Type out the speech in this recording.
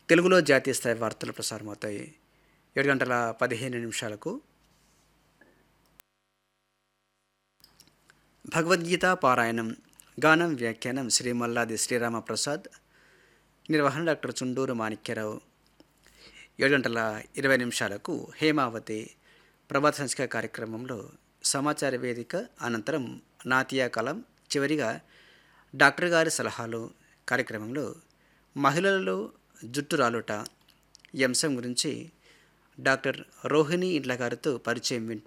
తెలుగులో జాతీయ స్థాయి వార్తలు ప్రసారమవుతాయి ఏడు గంటల పదిహేను నిమిషాలకు భగవద్గీత పారాయణం గానం వ్యాఖ్యానం శ్రీ మల్లాది శ్రీరామప్రసాద్ నిర్వహణ డాక్టర్ చుండూరు మాణిక్యరావు ఏడు గంటల ఇరవై నిమిషాలకు హేమావతి ప్రభాత సంస్కార కార్యక్రమంలో సమాచార వేదిక అనంతరం నాతియా కలం చివరిగా డాక్టర్ గారి సలహాలు కార్యక్రమంలో మహిళలలో జుట్టు రాలుట ఈ అంశం గురించి డాక్టర్ రోహిణి ఇండ్ల గారితో పరిచయం వింటారు